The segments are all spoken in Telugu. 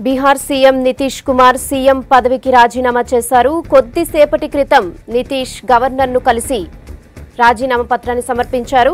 బీహార్ సీఎం నితీష్ కుమార్ సీఎం పదవికి రాజీనామా చేశారు కొద్దిసేపటి క్రితం నితీష్ గవర్నర్ను కలిసి రాజీనామా పత్రాన్ని సమర్పించారు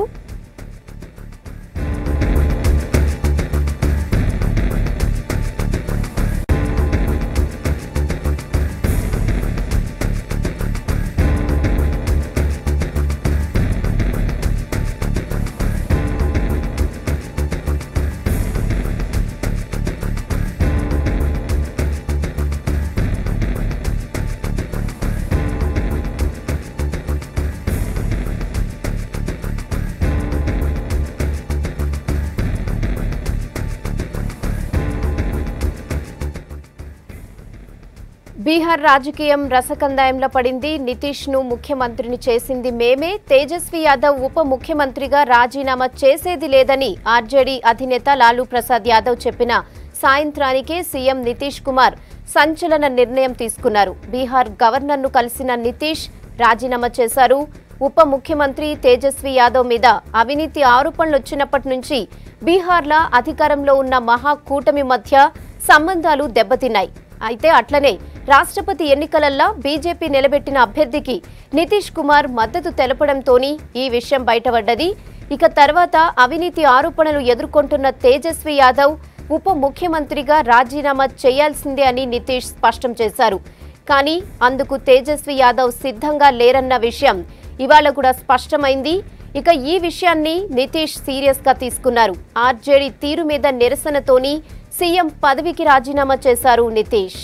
బీహార్ రాజకీయం రసకందాయంలో పడింది నితీష్ ను ముఖ్యమంత్రిని చేసింది మేమే తేజస్వి యాదవ్ ఉప ముఖ్యమంత్రిగా రాజీనామా చేసేది లేదని ఆర్జేడీ అధినేత లాలూ ప్రసాద్ యాదవ్ చెప్పిన సాయంత్రానికే సీఎం నితీష్ కుమార్ సంచలన నిర్ణయం తీసుకున్నారు బీహార్ గవర్నర్ను కలిసిన నితీష్ రాజీనామా చేశారు ఉప ముఖ్యమంత్రి తేజస్వి యాదవ్ మీద అవినీతి ఆరోపణలు వచ్చినప్పటి నుంచి బీహార్లో అధికారంలో ఉన్న మహాకూటమి మధ్య సంబంధాలు దెబ్బతిన్నాయి అయితే అట్లనే రాష్ట్రపతి ఎన్నికలల్లా బీజేపీ నిలబెట్టిన అభ్యర్థికి నితీష్ కుమార్ మద్దతు తెలపడంతోని ఈ విషయం బయటపడ్డది ఇక తర్వాత అవినీతి ఆరోపణలు ఎదుర్కొంటున్న తేజస్వి యాదవ్ ఉప ముఖ్యమంత్రిగా రాజీనామా చేయాల్సిందే అని నితీష్ స్పష్టం చేశారు కానీ అందుకు తేజస్వి యాదవ్ సిద్ధంగా లేరన్న విషయం ఇవాళ కూడా స్పష్టమైంది ఇక ఈ విషయాన్ని నితీష్ సీరియస్ గా తీసుకున్నారు ఆర్జేడీ తీరు మీద నిరసనతోని సీఎం పదవికి రాజీనామా చేశారు నితీష్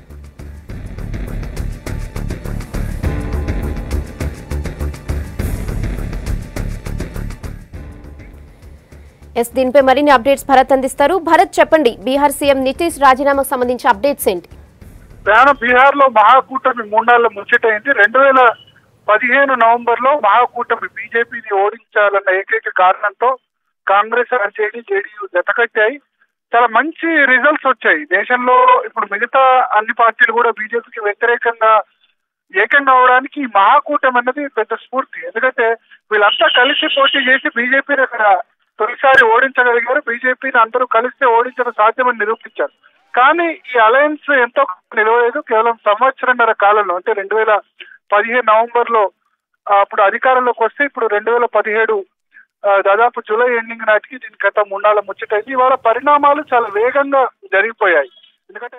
ఎస్ దీనిపై మరిన్ని అప్డేట్స్ భరత్ అందిస్తారు భరత్ చెప్పండి బీహార్ సీఎం నితీష్ రాజీనామాకు సంబంధించి అప్డేట్స్ ఏంటి ప్రయాణ బీహార్ లో మహాకూటమి మూడాళ్ళ ముచ్చటైంది రెండు వేల పదిహేను నవంబర్ లో మహాకూటమి బీజేపీని ఓడించాలన్న ఏకైక కారణంతో కాంగ్రెస్ ఆర్జేడీ జేడీయూ జతకట్టాయి చాలా మంచి రిజల్ట్స్ వచ్చాయి దేశంలో ఇప్పుడు మిగతా అన్ని పార్టీలు కూడా బీజేపీకి వ్యతిరేకంగా ఏకంగా అవడానికి ఈ మహాకూటమి అన్నది పెద్ద స్ఫూర్తి ఎందుకంటే వీళ్ళంతా కలిసి పోటీ చేసి బీజేపీని అక్కడ తొలిసారి ఓడించగలిగారు బీజేపీని అందరూ కలిస్తే ఓడించడం సాధ్యమని నిరూపించారు కానీ ఈ అలయన్స్ ఎంతో నిలవలేదు కేవలం సంవత్సరంన్నర కాలంలో అంటే రెండు వేల పదిహేను నవంబర్ లో ఆ, అప్పుడు అధికారంలోకి వస్తే ఇప్పుడు రెండు వేల పదిహేడు ఆ, దాదాపు జూలై ఎండింగ్ నాటికి దీని గత మూడాళ్ళ ముచ్చటైంది ఇవాళ పరిణామాలు చాలా వేగంగా జరిగిపోయాయి ఎందుకంటే